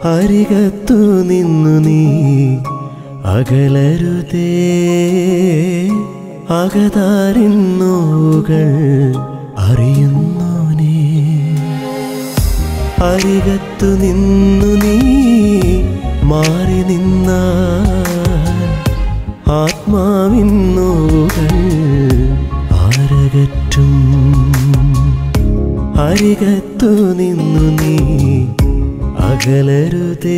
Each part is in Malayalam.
അരികത്തു നിന്നു നീ അകലരുതേ അകതാരിന്നോകൾ അറിയുന്നു നീ അരികത്തു നിന്നു നീ മാറി നിന്നാൽ ആത്മാവിന്നോകൾ ആരകറ്റും അരികത്തു നിന്നു നീ അകലരുതേ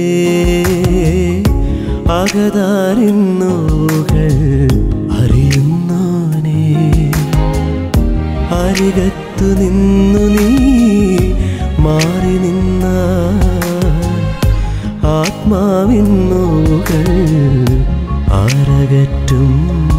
അകതാരിന്നോകൾ അറിയുന്നോനേ അരികത്തു നിന്നു നീ മാറി നിന്ന ആത്മാവിന്നോകൾ ആരകറ്റും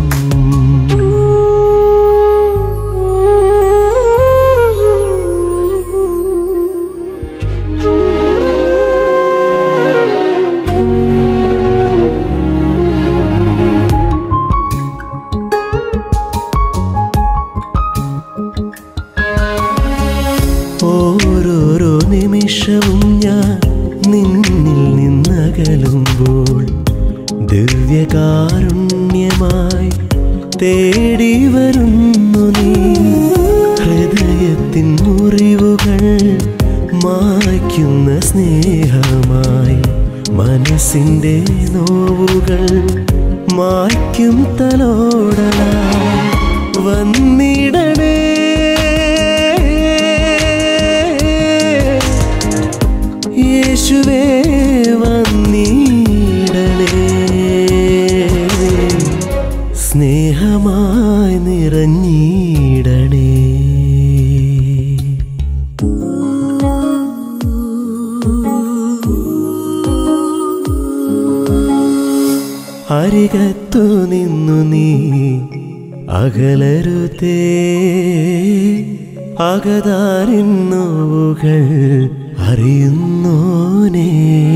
ഓരോരോ നിമിഷവും ഞാൻ നിന്നിൽ നിന്നകലുമ്പോൾ ദിവ്യകാരുണ്യമായി തേടി വരുന്നു നീ ഹൃദയത്തിൻ മുറിവുകൾ മായ്ക്കുന്ന സ്നേഹമായി മനസ്സിൻ്റെ നോവുകൾ മായ്ക്കും തലോടലായി വന്നിടണേ യേശുവേ വന്നിടണേ സ്നേഹമായി നിറഞ്ഞിടണേ അരികത്തു നിന്നു നീ അകലരുതേ അകതാരിന്നോവുകൾ അറിയുന്നോനേ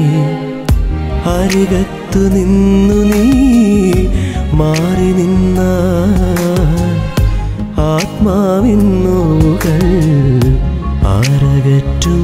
അരികത്തു നിന്നു നീ മാറി നിന്ന ആത്മാവിന്നോവുകൾ ആരകറ്റും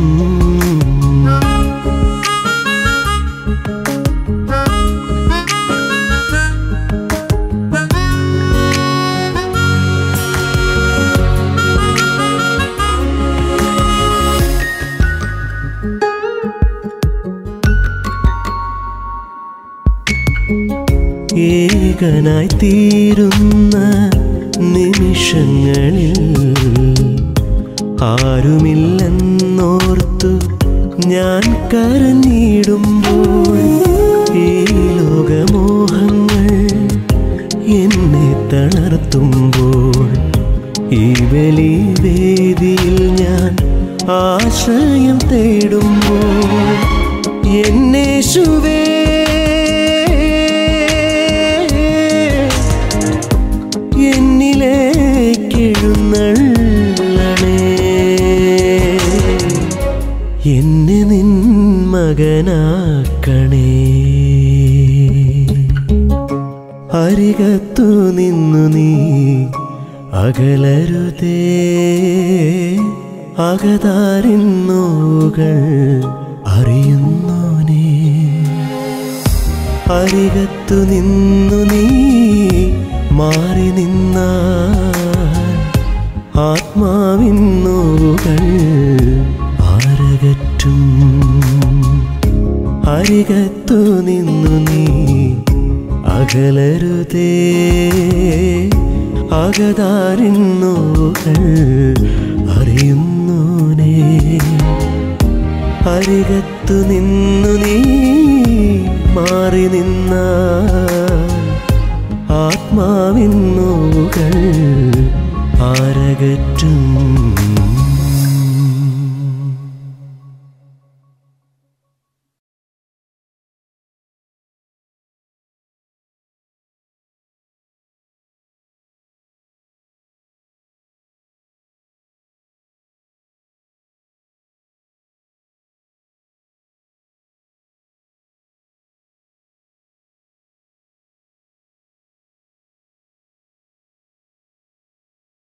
ഏകനായി തീരുന്ന നിമിഷങ്ങളിൽ ആരുമില്ലെന്നോർത്തു ഞാൻ കരഞ്ഞിടുമ്പോൾ ഈ ലോകമോഹങ്ങൾ എന്നെ തളർത്തുമ്പോൾ ഈ ബലി വേദിയിൽ ഞാൻ ആശ്രയം തേടുമ്പോൾ എന്നേശുവേ എന്നിലേക്കെഴുന്നള്ളണേ എന്നെ നിൻ മകനാക്കണേ അരികത്തു നിന്നു നീ അകലരുതേ അകതാരിന്നോകൾ അറിയുന്നോനേ അരികത്തു നിന്നു നീ മാറി നിന്ന ആത്മാവിന്നോകൾ ആരകറ്റും അരികത്തു നിന്നു നീ അകലരുതേ അകതാരിന്നോകൾ അറിയുന്നോനേ അരികത്തു നിന്നു നീ മാറി നിന്ന ആത്മാവിന്നോകൾ ആരകറ്റും